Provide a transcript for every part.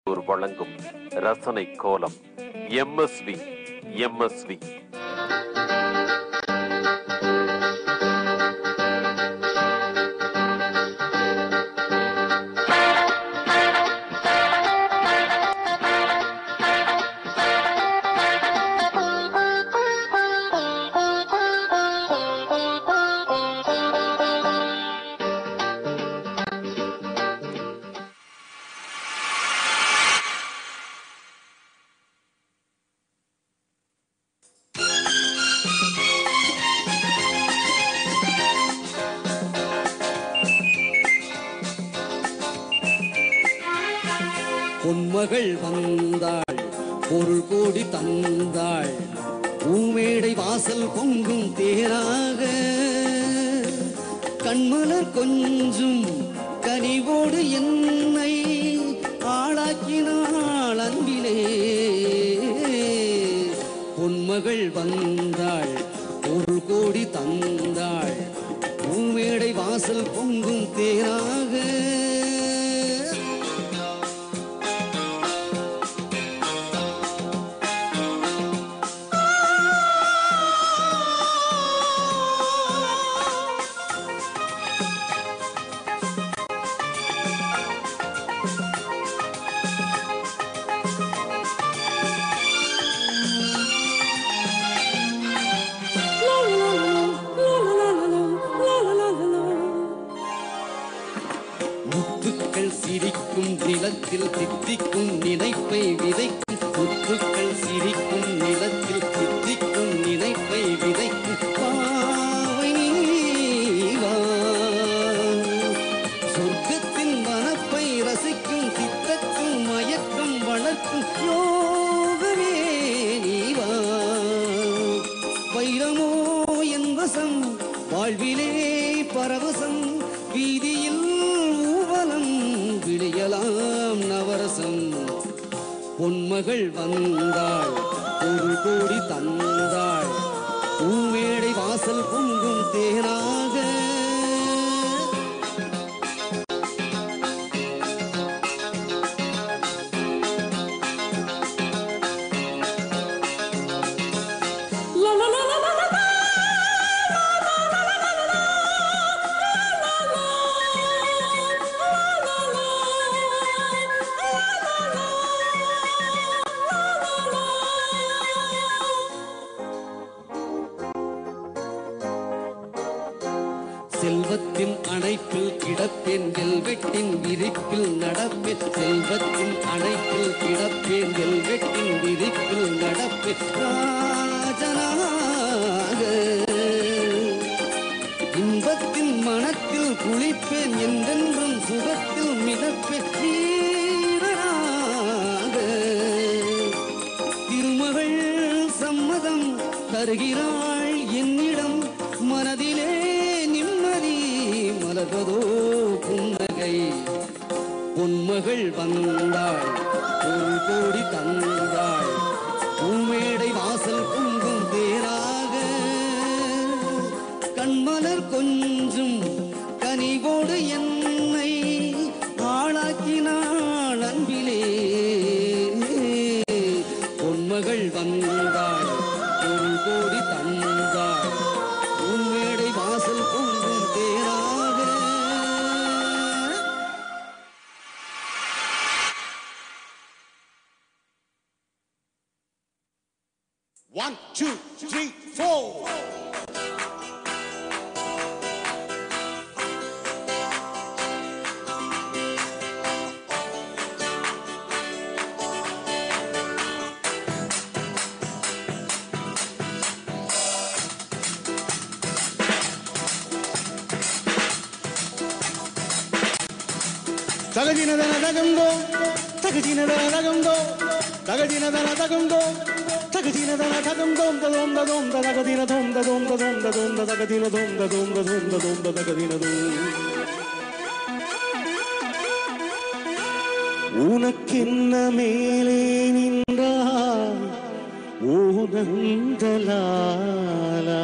ஒரு வழங்கும் ரசனை கோலம் எம்எஸ்வி எம்எஸ்வி பொன்மகள் வந்தாள் பொருள் கோடி தந்தாள் பூமேடை வாசல் பொங்கும் தேராக கண்மலர் கொஞ்சும் கனிவோடு என்னை ஆளாக்கினாள் அன்பிலே பொன்மகள் வந்தாள் பொருள் கோடி தந்தாள் பூமேடை வாசல் பொங்கும் தேராக முத்துக்கள் சிரிக்கும் நிலத்தில் தித்திக்கும் நினைப்பை விதைக்கும் முத்துக்கள் சிரிக்கும் நிலத்தில் தித்திக்கும் நினைப்பை விதைக்கும் பாவை நீவா. சொர்க்கத்தின் வனப்பை ரசிக்கும் சித்தக்கும் மயக்கம் வளர்க்கும் யோகமே நீவா வைரமோ என் வசம் வாழ்விலே பரவசம் வீதியில் ஊவலம் விழியலாம் நவரசம் பொன்மகள் வந்தாள் ஒரு கோடி தந்தாள் பூமேடை வாசல் பொங்கும் தேனாக செல்வத்தின் அணைப்பில் கிடப்பேன் வெல்வெட்டின் விரிப்பில் நடப்பேன் செல்வத்தின் அணைப்பில் கிடப்பேன் வெல்வெட்டின் விரிப்பில் நடப்பேன் ராஜனாக இன்பத்தின் மனத்தில் குளிப்பேன் என்றென்றும் சுகத்தில் மிதப்பேன் வீரனாக திருமகள் சம்மதம் தருகிறாள் என்னிடம் மனதிலே நிம்மதி மலர்வதோ புன்னகை பொன்மகள் வந்தாள் ஒரு கோடி தந்தாள் பூமேடை வாசல் பொங்கும் தேராக கண்மலர் கொஞ்சும் கனிவோடு என்னை ஆளாக்கினாள் அன்பிலே பொன்மகள் வந்தாள் ஒரு கோடி தந்தாள் உன்மேடை வாசல் பொங்கும் தேராக One, two, three, four. ತಗದಿನದನ ತಗಂದೋ ತಗದಿನದನ ತಗಂದೋ ತಗದಿನದನ ತಗಂದೋ ತಗದಿನದನ ತಗಂದೋಂ ದೋಂ ದೋಂ ತಗದಿನ ದೋಂ ದೋಂ ದೋಂ ದೋಂ ತಗದಿನ ದೋಂ ದೋಂ ದೋಂ ದೋಂ ತಗದಿನ ದೋಂ உனக்கென்ன மேலே நின்றாய் ஓனந்தலாலா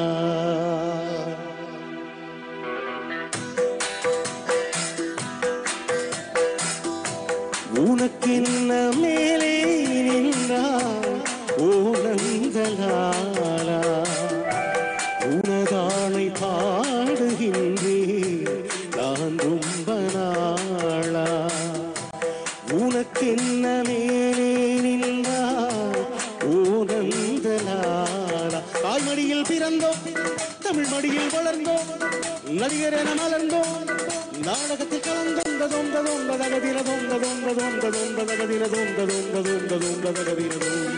உனக்கென்ன மேலே நின்றார் ஓ நந்தலாலா உனதானை பாடுகின்றேன் நான் ரொம்ப நாளா உனக்கென்ன மேலே நின்றார் ஓ நந்தலாலா தாய்மடியில் பிறந்தோம் தமிழ் மடியில் வளர்ந்தோம் நடிகர் என மலர்ந்தோம் நாடகத்தில் கலந்தோம் ததோம் ததோம் ததகதிர தோம் ததோம் ததோம் ததோம் ததகதிர தோம் ததோம் ததோம் ததோம் ததகதிர தோம்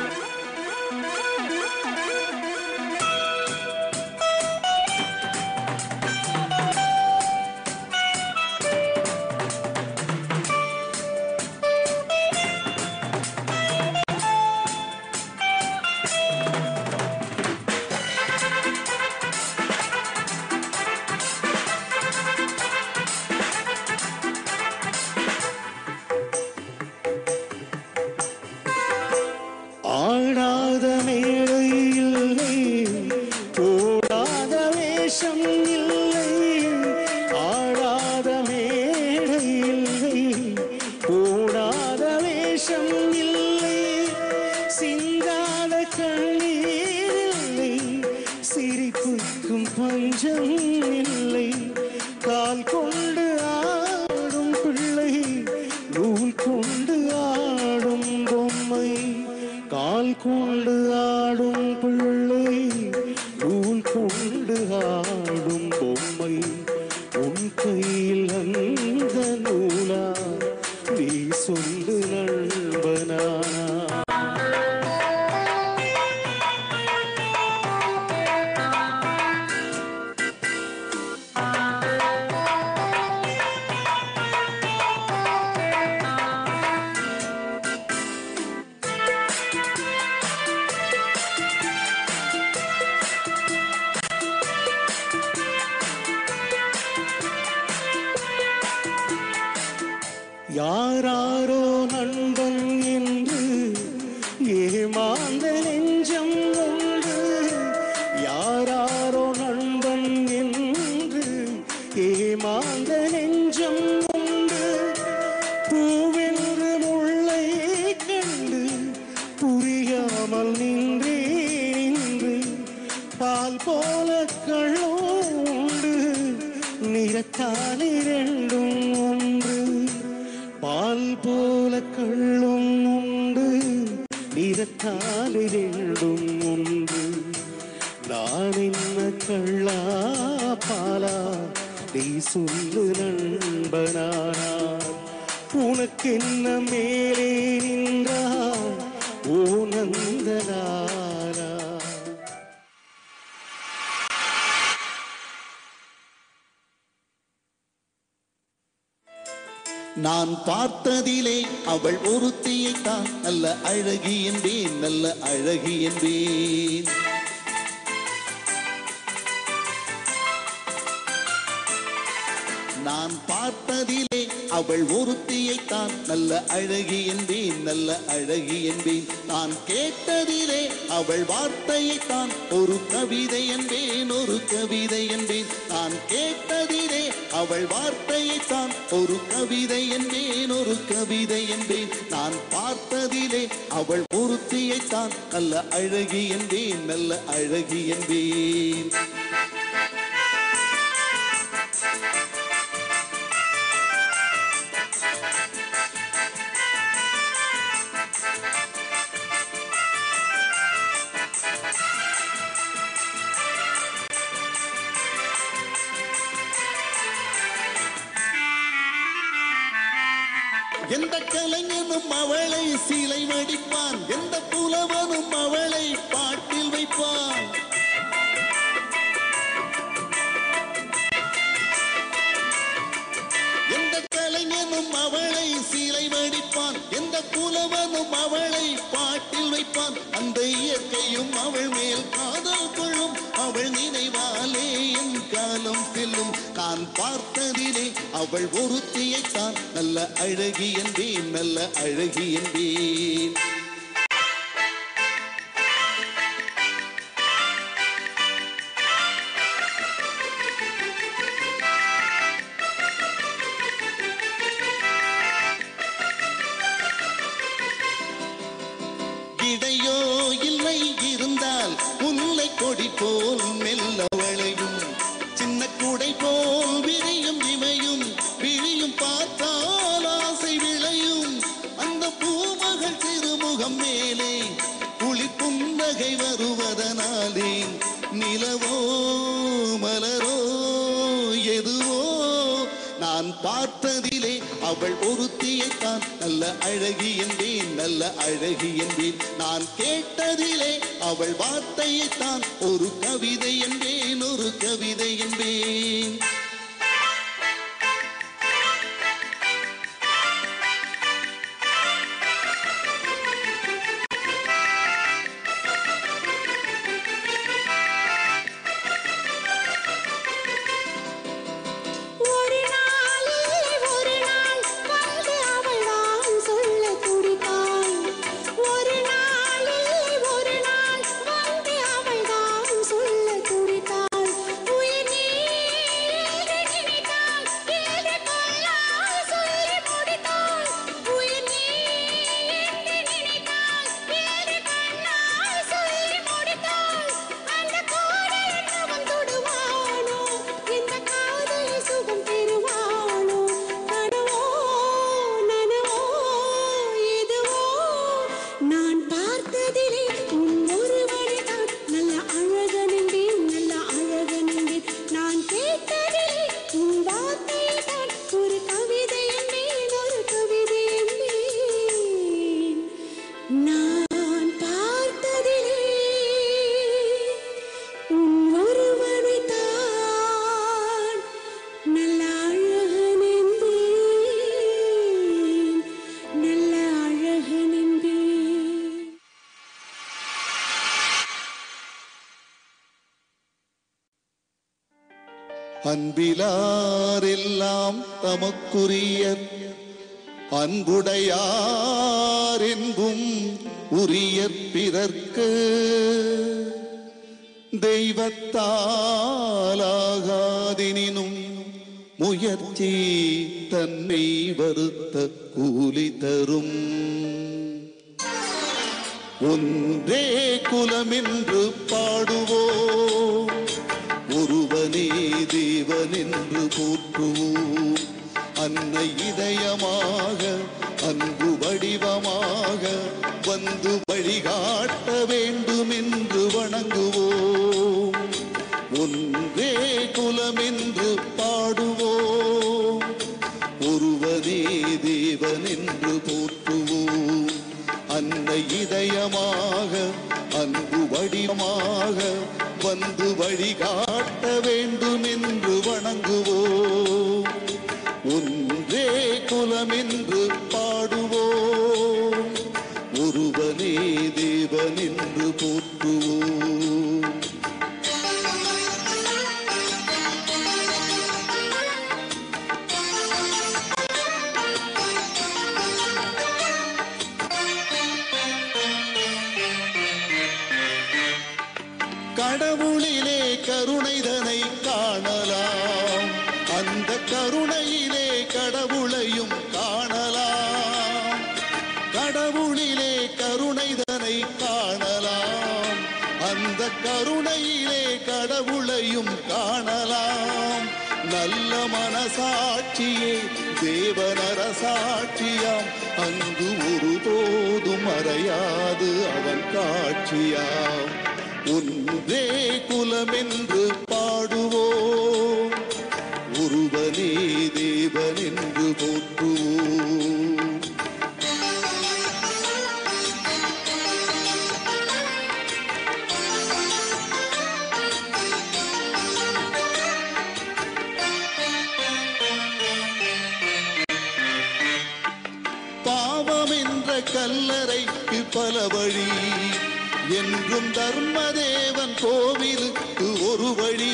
ஆடாத மேடை இல்லை போடாத வேஷம் இல்லை ஆடாத மேடை இல்லை போடாத வேஷம் இல்லை சிந்தாத கண்ணீர் இல்லை சிரிப்புக்கும் பஞ்சம் இல்லை கால் கொண்டு ஆடும் பிள்ளை நூல் கொண்டு ஆடும் பொம்மை கால் கொண்டு ஆடும் பிள்ளை நூல் கொண்டு ஆடும் பொம்மை உன் கையில் அந்த நூலா நீ சொல்லு நண்பனானா யாராரோ நண்பன் என்று ஏமாந்த நெஞ்சம் உண்டு யாராரோ நண்பன் என்று ஏமாந்த நெஞ்சம் உண்டு பூவென்று முல்லை கண்டு புரியாமல் நின்றே நின்று பால் போல கள்ளோண்டு நிறத்தால் இரண்டும் ஒன்று பால் போல கள்ளும் உண்டு நிறத்தால் இரண்டும் உண்டு நான் என்ன கள்ளா பாலா நீ சொல்லு நண்பனானா உனக்கென்ன மேலே நின்றார் ஓ நந்தலாரா நான் பார்த்ததிலே அவள் ஒருத்தியைத்தான் நல்ல அழகி என்பேன் நல்ல அழகி என்பேன் நான் பார்த்ததிலே அவள் ஒருத்தியைத்தான் நல்ல அழகி என்பேன் நல்ல அழகி என்பேன் நான் கேட்டதிலே அவள் வார்த்தையைத்தான் ஒரு கவிதை என்பேன் ஒரு கவிதை என்பேன் நான் கேட்டதிலே அவள் வார்த்தையைத்தான் ஒரு கவிதை என்பேன் ஒரு கவிதை என்பேன் நான் பார்த்ததிலே அவள் ஒருத்தியைத்தான் நல்ல அழகி என்பேன் நல்ல அழகி என்பேன் எந்த கலைஞனும் அவளை சிலை வடிப்பான் எந்த புலவனும் அவளை பாட்டில் வைப்பான் எந்த கலைஞனும் அவளை சிலை வடிப்பான் எந்த புலவனும் அவளை பாட்டில் வைப்பான் அந்த இயற்கையும் அவள் மேல் காதல் கொள்ளும் அவள் நினைவாலே என் காலம் செல்லும் நான் பார்த்ததிலே அவள் ஒருத்தியைத்தான் நல்ல அழகி என்பேன் நல்ல அழகி என்பேன் இடையோ இல்லை இருந்தால் முல்லை கொடி போல் மெல்ல வளையும் சின்ன குடை போல் விரியும் இமையும் விழியும் பார்த்தால் ஆசை விளையும் அந்த பூமகள் திருமுகம் மேலே குளிர் புன்னகை வருவதனாலே நிலவோ மலரோ எதுவோ நான் பார்த்ததிலே அவள் ஒருத்தியைத்தான் நல்ல அழகி என்பேன் நல்ல அழகி என்பேன் நான் கேட்டதிலே அவள் வார்த்தையைத்தான் ஒரு கவிதை என்பேன் ஒரு கவிதை என்பேன் ஒரு நாளில் ஒரு நாள் வந்து அவள் தான் சொல்ல துடித்தாள் ஒரு நாளில் ஒரு நாள் வந்து அவள் தான் சொல்ல துடித்தாள் உயிர் நீ என்று நினைத்தாள் என்று கொள்ளால் சொல்லி முடித்தாள் உயிர் நீ என்று நினைத்தாள் என்று கொள்ளால் சொல்லி முடித்தாள் அந்த காதல் அவன் தொடுவானோ இந்த காதல் சுகம் பெறுவானோ கனவோ நனவோ எதுவோ நான் பார்த்ததிலே உன் ஒருவனை தான் நல்ல அழகனென்பேன் நல்ல அழகனென்பேன் நான் கேட்டதிலே உன் வார்த்தையை தான் ஒரு கவிதை என்பேன் ஒரு கவிதை என்பேன் நான் பார்த்ததிலே உன் ஒருவனை தான் நல்ல அழகன் என்பேன் நல்ல அழகன் என்பேன் அன்பிலாரெல்லாம் தமக்குரியர் அன்புடையார் என்பும் உரியர் பிறர்க்கு தெய்வத்தாலாகாதினும் முயற்சி தன்னை வருத்த கூலி தரும் ஒன்றே குலமென்று பாடுவோம் ஒருவனே தேவன் என்று போற்றுவோம் அன்னை இதயமாக அன்பு வடிவமாக வந்து வழிகாட்ட வேண்டும் என்று வணங்குவோம் ஒன்றே குலமென்று பாடுவோம் ஒருவனே தேவன் என்று போற்றுவோம் அன்னை இதயமாக அன்பு வடிவமாக வந்து வழிகாட்ட வேண்டும் என்று வணங்குவோம் ஒன்றே குலம் என்று பாடுவோம் ஒருவனே தேவன் என்று போற்றுவோம் கடவுளிலே கருணைதனை காணலாம் அந்த கருணையிலே கடவுளையும் காணலாம் கடவுளிலே கருணைதனை காணலாம் அந்த கருணையிலே கடவுளையும் காணலாம் நல்ல மனசாட்சியே தேவனரசாட்சியாம் அங்கு ஒருபோதும் மறையாது அவன் காட்சியாம் ஒன்றே குலமென்று பாடுவோம் ஒருவனே தேவன் என்று போற்றுவோம் பாவம் என்ற கல்லறைக்கு பல வழி என்றும் தர்மதேவன் கோவிலுக்கு ஒரு வழி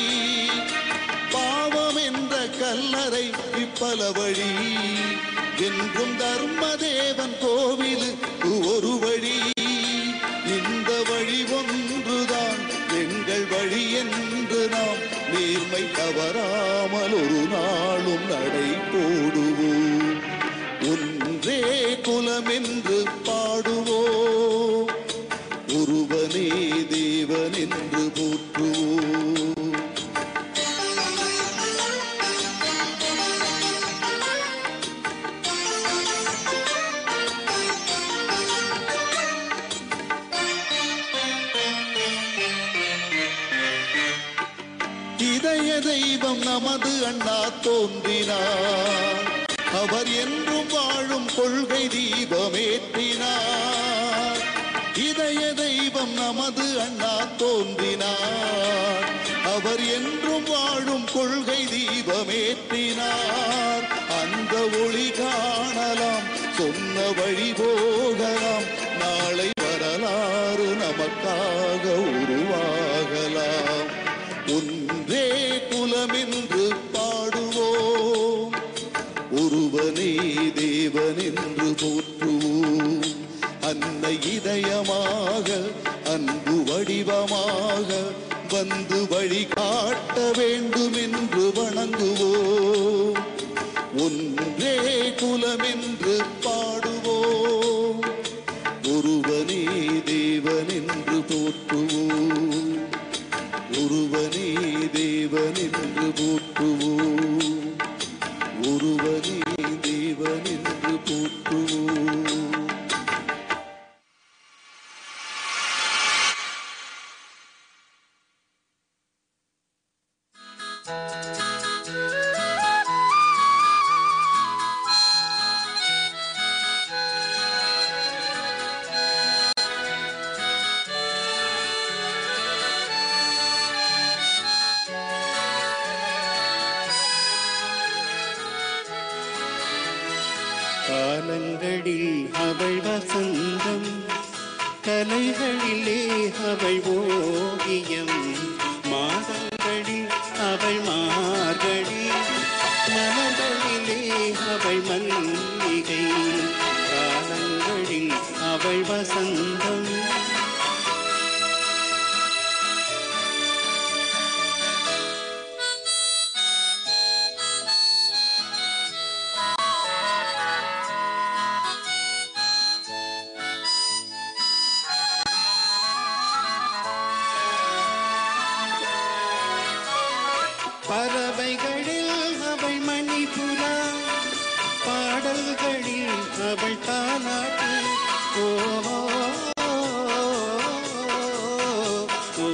பாவம் என்ற கல்லறைக்கு பல வழி என்றும் தர்மதேவன் கோவிலுக்கு ஒரு வழி இந்த வழி ஒன்றுதான் எங்கள் வழி என்று நாம் நேர்மை தவறாமல் ஒரு நாளும் நடை போடுவோம் ஒன்றே குலம் என்று பாடுவோம் தெய்வம் நமது அண்ணா தோன்றினார் அவர் என்றும் வாழும் கொள்கை தீபமேற்றினார் இதய தெய்வம் நமது அண்ணா தோன்றினார் அவர் என்றும் வாழும் கொள்கை தீபமேற்றினார் அந்த ஒளி காணலாம் சொன்ன வழி போகலாம் நாளை வரலாறு நமக்காக உருவாகலாம் ஒன்றே குலமென்று பாடுவோம் ஒருவனே தேவன் என்று போற்றுவோம் அன்னை இதயமாக அன்பு வடிவமாக வந்து வழிகாட்ட வேண்டும் என்று வணங்குவோம் ஒன்றே குலமென்று பாடுவோம் ஒருவனே தேவன் என்று போற்றுவோம் ஒருவனே தேவன் என்று போற்றுவோம் ஒருவனே தேவன் என்று போற்றுவோம் காலங்களில் அவள் வசந்தம் கலைகளிலே அவள் ஓவியம் மாதங்களில் அவள் மார்கழி மலர்களிலே அவள் மல்லிகை காலங்களில் அவள் வசந்தம் பறவைகளில் அவள் மணிபுரா பாடல்களில் அவள் தாலாட்டு ஓ ஓ, ஓ,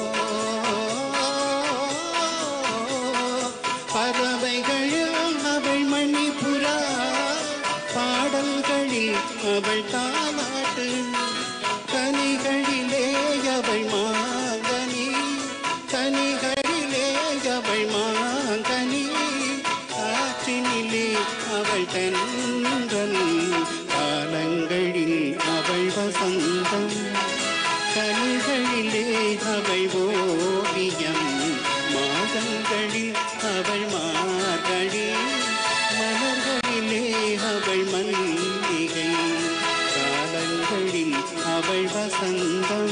பறவைகளில் அவள் மணிபுரா பாடல்களில் அவள் தாலாட்டு கனிகளிலே அவள் மாங்கனி கனிகளிலே அவள் மாங்கனி காற்றினிலே அவள் தென்றல் காலங்களில் அவள் வசந்தம் கனிகளிலே அவள் ஓவியம் மாதங்களில் அவள் மார்கழி மலர்களிலே அவள் மல்லிகை காலங்களில் அவள் வசந்தம்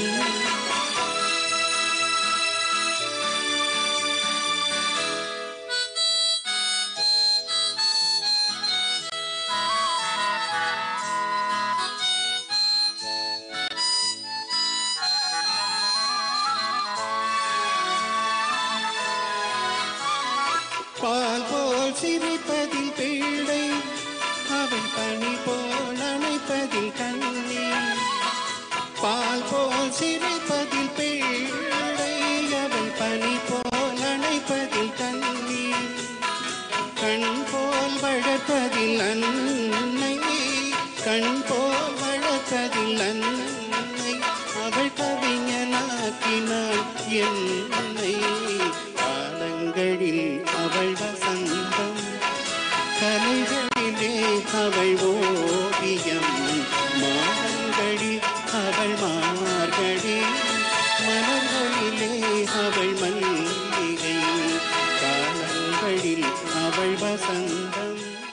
பால் போல் சிரிப்பதில் பிள்ளை அவன் பனி போல் அணைப்பதில் கண்ணி பால் போல் சிரிப்பதில் பிள்ளை அவன் பனி போல் அணைப்பதில் கண்ணி கண் போல் வளர்ப்பதில் அன்னை கண் போல் வளர்ப்பதில் அன்னை அவள் கவிஞனாக்கினாள் என்னை காலங்களில் அவள் வசந்தம் கலைகளிலே அவள் ஓவியம் மாதங்களில் அவள் மார்கழி மலர்களிலே அவள் மல்லிகை காலங்களில் அவள் வசந்தம்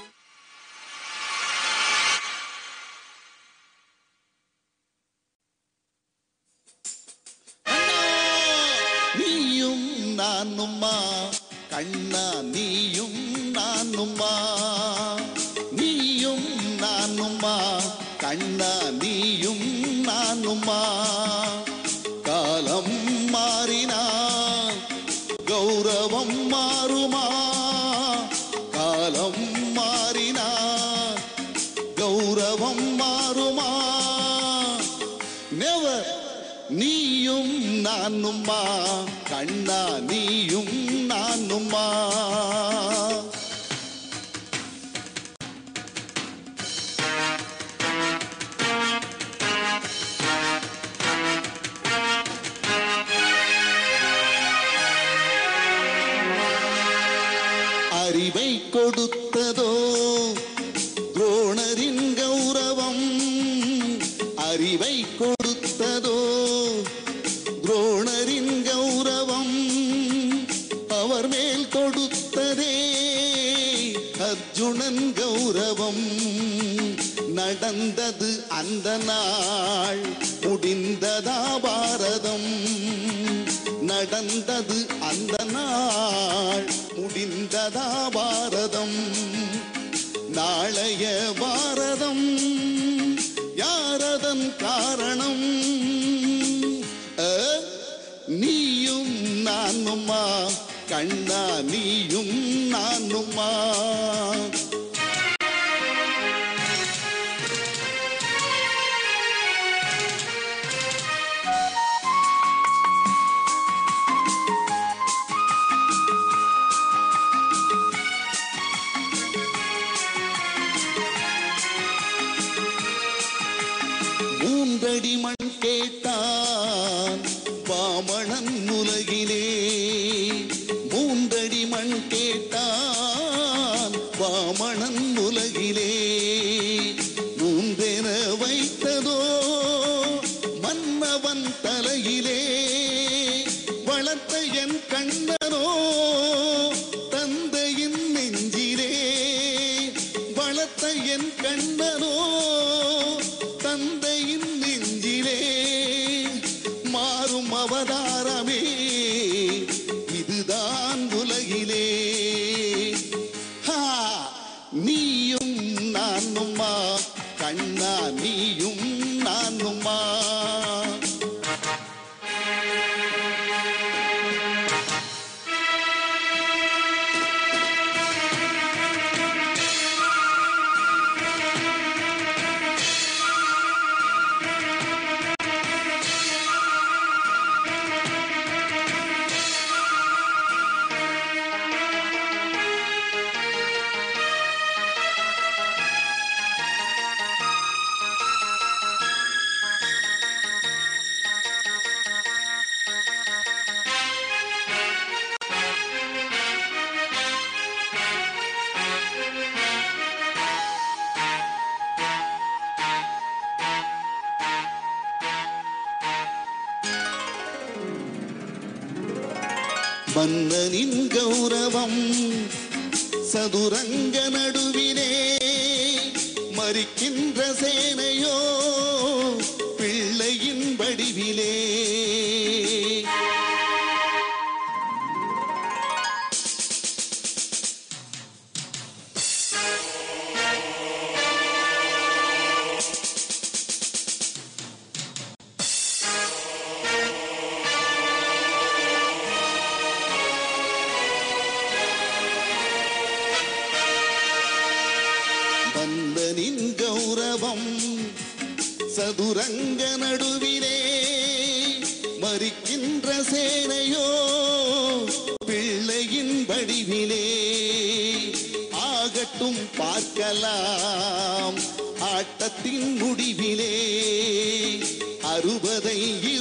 நீயும் நானும்மா கண்ணா நீயும் நானும்மா நீயும் நானும்மா கண்ணா நீயும் நானும்மா காலம் மாறினால் கௌரவம் மாறுமா காலம் மாறினால் கௌரவம் மாறுமா நெவர் நீயும் நானும்மா கண்ணா நீயும் நானும்மா அறிவை கொடுத்ததோ துரோணரின் கௌரவம் அறிவை கொடுத்ததோ துரோணரின் கௌரவம் அவர் மேல் கொடுத்ததே அர்ஜுனன் கௌரவம் நடந்தது அந்த நாள் முடிந்ததா பாரதம் நடந்தது அந்த நாள் முடிந்ததா பாரதம் நாளைய பாரதம் யாரதன் காரணம் அ, நீயும் நானும்மா கண்ணா நீயும் நானும்மா மூன்றடி மண் கேட்டான் பாமணன் உலகிலே மூன்றடி மண் கேட்டான் பாமணன் உலகிலே மூன்றென வைத்ததோ மன்னவன் தலையிலே வளர்த்த என் கண்ணனோ தந்தையின் நெஞ்சிலே வளர்த்த என் கண்ணனோ தந்தையின் நெஞ்சிலே மாறும் அவதாரமே இதுதான் உலகிலே ஹா, நீயும் நானும்மா கண்ணா நீயும் நானும்மா மன்னனின் கௌரவம் சதுரங்க நடுவிலே மறிக்கின்ற சேனையோ பிள்ளையின் வடிவிலே மன்னனின் கௌரவம் சதுரங்க நடுவிலே மறிக்கின்ற சேனையோ பிள்ளையின் வடிவிலே ஆகட்டும் பார்க்கலாம் ஆட்டத்தின் முடிவிலே அறுபதை